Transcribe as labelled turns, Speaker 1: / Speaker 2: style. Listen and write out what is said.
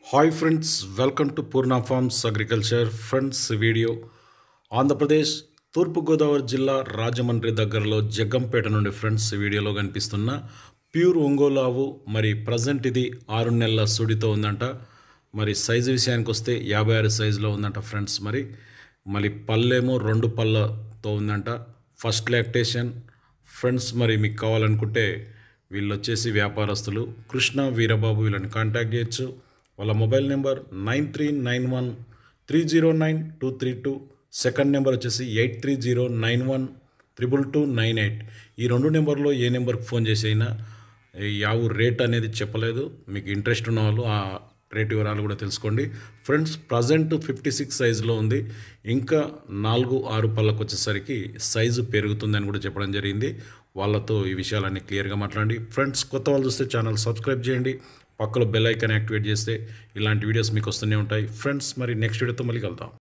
Speaker 1: hi friends welcome to Purna farms agriculture friends video Andhra Pradesh తూర్పుగోదావరి జిల్లా రాజమండ్రి దగ్గరలో జగ్గంపేట నుండి ఫ్రెండ్స్ వీడియోలో కనిపిస్తున్న ప్యూర్ ఒంగోలు ఆవు మరి ప్రజెంట్ ఇది ఆరు నెలల సుడితో ఉందంట మరి సైజు విషయానికి వస్తే యాభై ఆరు సైజులో ఉందంట ఫ్రెండ్స్ మరి మళ్ళీ పళ్ళేమో రెండు పళ్ళతో ఉందంట ఫస్ట్ లాక్టేషన్ ఫ్రెండ్స్ మరి మీకు కావాలనుకుంటే వీళ్ళు వచ్చేసి వ్యాపారస్తులు కృష్ణ వీరబాబు వీళ్ళని కాంటాక్ట్ చేయొచ్చు వాళ్ళ mobile number nine three nine one three zero nine two three two second number వచ్చేసి eight three zero nine one triple two nine eight ఈ రెండు నెంబర్లో ఏ నెంబర్కి ఫోన్ చేసి అయినా ఈ యావు రేట్ అనేది చెప్పలేదు మీకు ఇంట్రెస్ట్ ఉన్న వాళ్ళు ఆ రేట్ వివరాలు కూడా తెలుసుకోండి ఫ్రెండ్స్ ప్రజెంట్ ఫిఫ్టీ సిక్స్ సైజులో ఉంది ఇంకా నాలుగు ఆరు పళ్ళకు వచ్చేసరికి సైజు పెరుగుతుందని కూడా చెప్పడం జరిగింది వాళ్ళతో ఈ విషయాలన్నీ క్లియర్గా మాట్లాడండి ఫ్రెండ్స్ కొత్త వాళ్ళు చూస్తే ఛానల్ సబ్స్క్రైబ్ చేయండి పక్కలో బెల్ ఐకాన్ యాక్టివేట్ చేస్తే ఇలాంటి వీడియోస్ మీకు వస్తూనే ఉంటాయి ఫ్రెండ్స్ మరి నెక్స్ట్ వీడియోతో మళ్ళీ కలుద్దాం